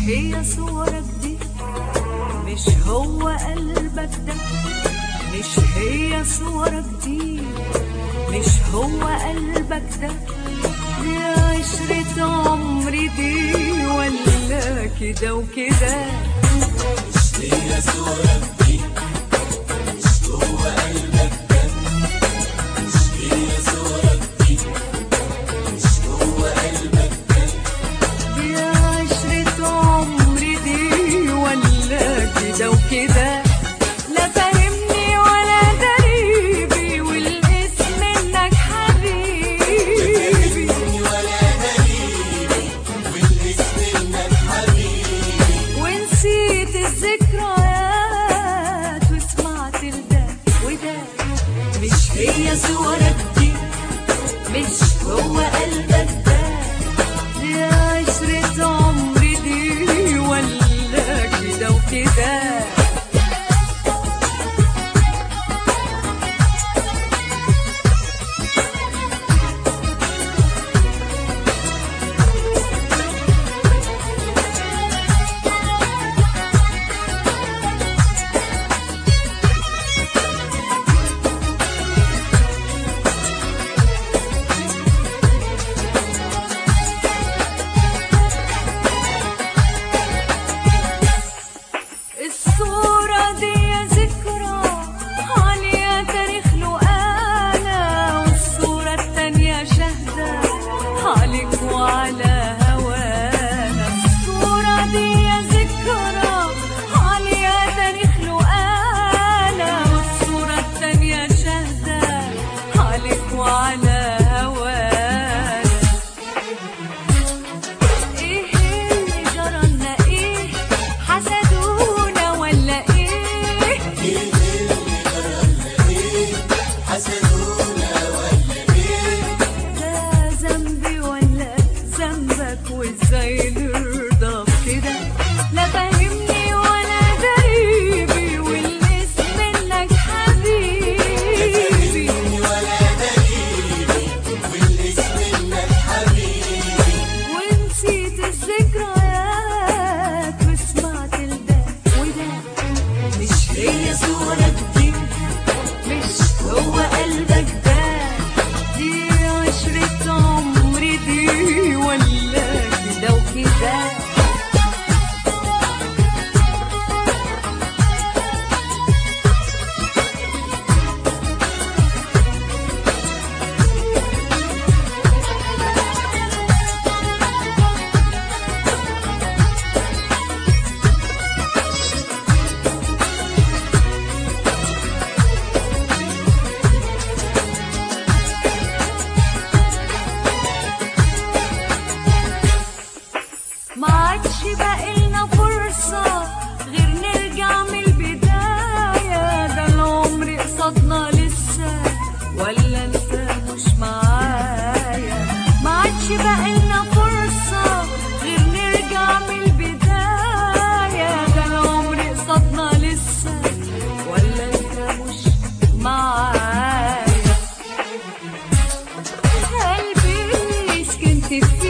هي صورك دي مش هو قلبك ده مش هي صورك دي مش هو قلبك ده دي عشرة عمري دي ولا كده وكده هي صورك دي مش هو قلبك ده مش هي صورك دي مش هو قلبك ده دي عشرة عمري دي ولا كده وكده لا فاهمني ولا دريبي والاسم انك حبيبي ولا هريبي والاسم انك حبيبي ونسيت الذكريات وسمعت الده وده مش هي صورك دي مش هو قلبك ده دي عشرة عمري دي ولا كده وكده الصورة دي ذكرى عليها تاريخ له أنا والصورة التانية شاهدة عليك وعلى هوانا الصورة دي ذكرى عليها تاريخ له أنا والصورة التانية شاهدة عليك وعلى هوانا ايه اللي جرالنا ايه حسدونا ولا ايه حسدونا ولا ايه ده ذنبي ولا ذنبك وازاي نرضى بكده لا فاهمني ولا دريبي والاسم انك حبيبي ولا هريبي والاسم انك حبيبي ونسيت الذكريات وسمعت الده وده مش هي صورك دي مش هو قلبك ده دي عشرة عمري دي ولا كده وكده ما عادش بقالنا فرصة غير نرجع من البداية ده العمر قصادنا لسه ولا انت مش معايا ما عادش بقالنا فرصة غير نرجع من البداية ده العمر قصادنا لسه ولا انت مش معايا قلبي اللي سكنت فيه